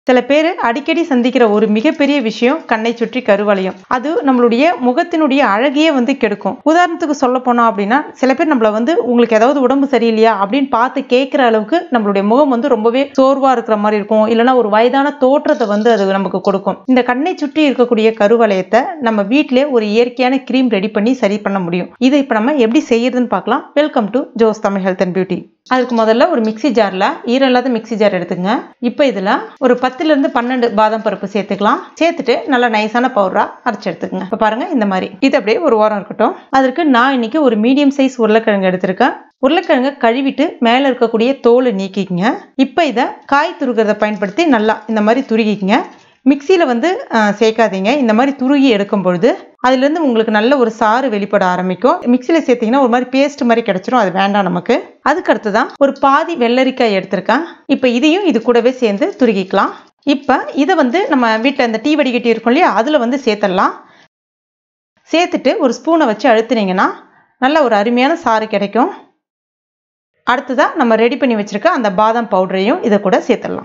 சில பேர் அடிக்கடி சந்திக்கிற ஒரு மிகப்பெரிய விஷயம் கண்ணை சுற்றி கருவளையம் அது நம்மளுடைய முகத்தினுடைய அழகையே வந்து கெடுக்கும் உதாரணத்துக்கு சொல்ல போனோம் அப்படின்னா சில பேர் நம்மள வந்து உங்களுக்கு ஏதாவது உடம்பு சரியில்லையா அப்படின்னு பார்த்து கேட்குற அளவுக்கு நம்மளுடைய முகம் வந்து ரொம்பவே சோர்வா இருக்கிற மாதிரி இருக்கும் இல்லைன்னா ஒரு வயதான தோற்றத்தை வந்து அது நமக்கு கொடுக்கும் இந்த கண்ணை சுற்றி இருக்கக்கூடிய கருவளையத்தை நம்ம வீட்டிலே ஒரு இயற்கையான கிரீம் ரெடி பண்ணி சரி பண்ண முடியும் இதை இப்போ நம்ம எப்படி செய்யறதுன்னு பார்க்கலாம் welcome to Jo's Tamil health and beauty அதுக்கு முதல்ல ஒரு மிக்ஸி ஜாரில் ஈரம் இல்லாத மிக்ஸி ஜார் எடுத்துங்க இப்போ இதில் ஒரு பத்துலேருந்து பன்னெண்டு பாதாம் பருப்பு சேர்த்துக்கலாம் சேர்த்துட்டு நல்லா நைஸான பவுடராக அரைச்சி எடுத்துக்கங்க இப்போ பாருங்க இந்த மாதிரி இது அப்படியே ஒரு வாரம் இருக்கட்டும் அதற்கு நான் இன்னைக்கு ஒரு மீடியம் சைஸ் உருளைக்கிழங்கு எடுத்திருக்கேன் உருளைக்கிழங்கை கழுவிட்டு மேலே இருக்கக்கூடிய தோலை நீக்கிக்கங்க இப்போ இதை காய் துருகிறத பயன்படுத்தி நல்லா இந்த மாதிரி துருகிக்கங்க மிக்சியில் வந்து அஹ், சேர்க்காதீங்க இந்த மாதிரி துருகி எடுக்கும் பொழுது அதுலேருந்து உங்களுக்கு நல்ல ஒரு சாறு வெளிப்பட ஆரம்பிக்கும் மிக்சியில் சேர்த்தீங்கன்னா ஒரு மாதிரி பேஸ்ட் மாதிரி கிடைச்சிரும் அது வேண்டாம் நமக்கு அதுக்கு அடுத்து தான் ஒரு பாதி வெள்ளரிக்காய் எடுத்திருக்கேன் இப்போ இதையும் இது கூடவே சேர்ந்து துருகிக்கலாம் இப்போ இதை வந்து நம்ம வீட்டில் இந்த டீ வடிகட்டி இருக்கும் இல்லையா அதில் வந்து சேர்த்துடலாம் சேர்த்துட்டு ஒரு ஸ்பூனை வச்சு அழுத்துனீங்கன்னா நல்ல ஒரு அருமையான சாறு கிடைக்கும் அடுத்ததாக நம்ம ரெடி பண்ணி வச்சிருக்க அந்த பாதாம் பவுடரையும் இதை கூட சேர்த்துடலாம்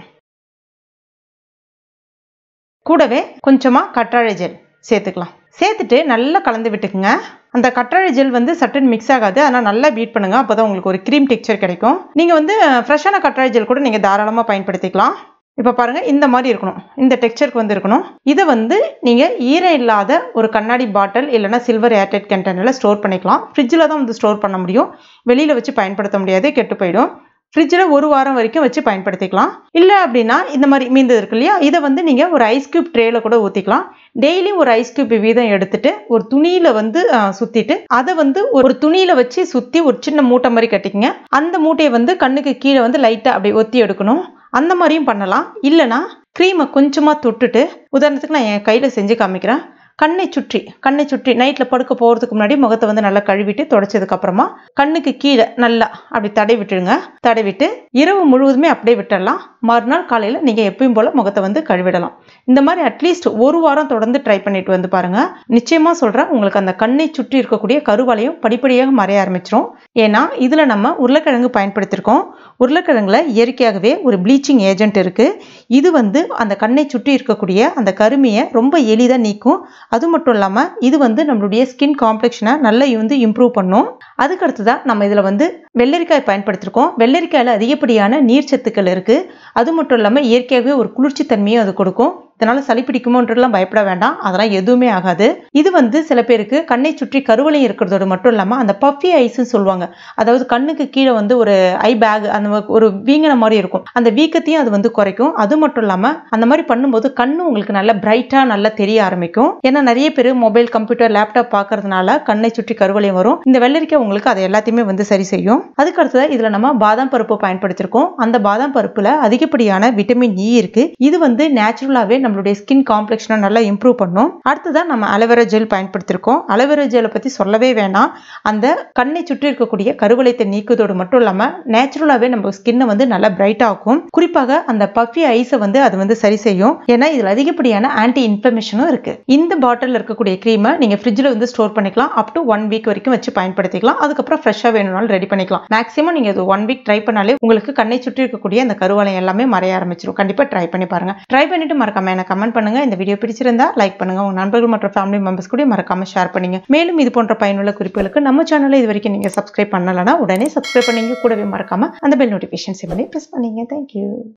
கூடவே கொஞ்சமாக கற்றாழை ஜெல் சேர்த்துக்கலாம் சேர்த்துட்டு நல்லா கலந்து விட்டுக்குங்க அந்த கற்றாழை ஜெல் வந்து சட்டுன்னு மிக்ஸ் ஆகாது ஆனால் நல்லா பீட் பண்ணுங்க அப்போ தான் உங்களுக்கு ஒரு க்ரீம் டெக்ஸ்சர் கிடைக்கும் நீங்கள் வந்து ஃப்ரெஷ்ஷான கற்றாழை ஜெல் கூட நீங்கள் தாராளமாக பயன்படுத்திக்கலாம் இப்போ பாருங்கள் இந்த மாதிரி இருக்கணும் இந்த டெக்ஸ்சருக்கு வந்து இருக்கணும் இதை வந்து நீங்கள் ஈரம் இல்லாத ஒரு கண்ணாடி பாட்டில் இல்லைன்னா சில்வர் ஏர்டைட் கண்டெய்னரில் ஸ்டோர் பண்ணிக்கலாம் ஃப்ரிட்ஜில் தான் வந்து ஸ்டோர் பண்ண முடியும் வெளியில் வச்சு பயன்படுத்த முடியாது கெட்டு போயிடும் ஃப்ரிட்ஜில் ஒரு வாரம் வரைக்கும் வச்சு பயன்படுத்திக்கலாம் இல்லை அப்படின்னா இந்த மாதிரி மீந்தது இருக்கு இல்லையா இதை வந்து நீங்கள் ஒரு ஐஸ் கியூப் ட்ரேல கூட ஊற்றிக்கலாம் டெய்லி ஒரு ஐஸ் கியூப் வீதம் எடுத்துட்டு ஒரு துணியில வந்து அஹ், சுத்திட்டு அதை வந்து ஒரு துணியில வச்சு சுத்தி ஒரு சின்ன மூட்டை மாதிரி கட்டிக்கங்க அந்த மூட்டையை வந்து கண்ணுக்கு கீழே வந்து லைட்டா அப்படியே ஒத்தி எடுக்கணும் அந்த மாதிரியும் பண்ணலாம் இல்லைன்னா க்ரீமை கொஞ்சமாக தொட்டுட்டு உதாரணத்துக்கு நான் என் கையில் செஞ்சு காமிக்கிறேன் கண்ணை சுற்றி கண்ணை சுற்றி நைட்டில் படுக்க போகிறதுக்கு முன்னாடி முகத்தை வந்து நல்லா கழுவிட்டு தொடச்சதுக்கு அப்புறமா கண்ணுக்கு கீழே நல்லா அப்படி தடவி விட்டுடுங்க தடவிட்டு இரவு முழுவதுமே அப்படியே விட்டுடலாம் மறுநாள் காலையில் நீங்கள் எப்பயும் போல் முகத்தை வந்து கழுவிடலாம் இந்த மாதிரி அட்லீஸ்ட் ஒரு வாரம் தொடர்ந்து ட்ரை பண்ணிட்டு வந்து பாருங்க நிச்சயமா சொல்றேன் உங்களுக்கு அந்த கண்ணை சுற்றி இருக்கக்கூடிய கருவளையும் படிப்படியாக மறைய ஆரம்பிச்சிரும் ஏன்னா இதுல நம்ம உருளைக்கிழங்கு பயன்படுத்தியிருக்கோம் உருளைக்கிழங்குல இயற்கையாகவே ஒரு ப்ளீச்சிங் ஏஜென்ட் இருக்கு இது வந்து அந்த கண்ணை சுற்றி இருக்கக்கூடிய அந்த கருமையை ரொம்ப எளிதாக நீக்கும் அது மட்டும் இல்லாமல் இது வந்து நம்மளுடைய ஸ்கின் காம்ப்ளெக்ஷனை நல்லா வந்து இம்ப்ரூவ் பண்ணும் அதுக்கு அடுத்ததான் நம்ம இதில் வந்து வெள்ளரிக்காய் பயன்படுத்தியிருக்கோம் வெள்ளரிக்காயில் அதிகப்படியான நீர் சத்துக்கள் இருக்குது அது மட்டும் இல்லாமல் இயற்கையாகவே ஒரு குளிர்ச்சி தன்மையும் அது கொடுக்கும் இதனால சளி பிடிக்குமோன்றலாம் பயப்பட வேண்டாம் அதெல்லாம் எதுவுமே ஆகாது இது வந்து சில பேருக்கு கண்ணை சுற்றி கருவளையும் இருக்கிறதோடு மட்டும் இல்லாமல் அந்த பஃபி ஐஸ்ன்னு சொல்லுவாங்க அதாவது கண்ணுக்கு கீழே வந்து ஒரு ஐ பேக் அந்த மாதிரி ஒரு வீங்கின மாதிரி இருக்கும் அந்த வீக்கத்தையும் அது வந்து குறைக்கும் அது மட்டும் இல்லாமல் அந்த மாதிரி பண்ணும்போது கண்ணு உங்களுக்கு நல்ல பிரைட்டாக நல்லா தெரிய ஆரம்பிக்கும் ஏன்னா நிறைய பேர் மொபைல் கம்ப்யூட்டர் லேப்டாப் பார்க்கறதுனால கண்ணை சுற்றி கருவளையம் வரும் இந்த வெள்ளரிக்காய் உங்களுக்கு அதை எல்லாத்தையுமே வந்து சரி செய்யும் அதுக்கு அடுத்ததாக இதில் நம்ம பாதாம் பருப்பு பயன்படுத்தியிருக்கோம் அந்த பாதாம் பருப்பில் அதிகப்படியான விட்டமின் இ இருக்கு இது வந்து நேச்சுரலாகவே நம்மளுடைய ஸ்கின் காம்ப்ளெக்ஷனை நல்லா இம்ப்ரூவ் பண்ணும் அடுத்ததான் நம்ம அலோவேரா ஜெல் பயன்படுத்தியிருக்கோம் அலோவேரா ஜெல்லை பற்றி சொல்லவே வேணாம் அந்த கண்ணை சுற்றி இருக்கக்கூடிய கருவளையத்தை நீக்குவதோடு மட்டும் இல்லாமல் நேச்சுரலாகவே நம்ம ஸ்கின்னை வந்து நல்லா பிரைட் ஆக்கும் குறிப்பாக அந்த பஃபி ஐஸை வந்து அது வந்து சரி செய்யும் ஏன்னா இதில் அதிகப்படியான ஆன்டி இன்ஃப்ளமேஷனும் இருக்கு இந்த பாட்டில் இருக்கக்கூடிய க்ரீமை நீங்கள் ஃப்ரிட்ஜில் வந்து ஸ்டோர் பண்ணிக்கலாம் அப் டு ஒன் வீக் வரைக்கும் வச்சு பயன்படுத்திக்கலாம் அதுக்கப்புறம் ஃப்ரெஷ்ஷாக வேணும்னாலும் ரெடி பண்ணிக்கலாம் மேக்ஸிமம் நீங்கள் இது ஒன் வீக் ட்ரை பண்ணாலே உங்களுக்கு கண்ணை சுற்றி இருக்கக்கூடிய அந்த கருவளையம் எல்லாமே மறைய ஆரம்பிச்சிடும் கண்டிப்பாக ட்ரை பண்ணி பாருங்க ட்ரை பண்ணிட்டு மறக்காம எனக்கு கமெண்ட் பண்ணுங்க இந்த வீடியோ பிடிச்சிருந்தா லைக் பண்ணுங்க உங்க நண்பர்கள் மற்றும் ஃபேமிலி மெம்பர்ஸ் கூட மறக்காம ஷேர் பண்ணுங்க மேலும் இது போன்ற பயனுள்ள குறிப்புகளுக்கு நம்ம சேனலை இது வரைக்கும் நீங்க சப்ஸ்கிரைப் பண்ணலன்னா உடனே சப்ஸ்கிரைப் பண்ணீங்க கூடவே மறக்காம அந்த பெல் நோட்டிஃபிகேஷன் பண்ணி ப்ரெஸ் பண்ணீங்க தேங்க்யூ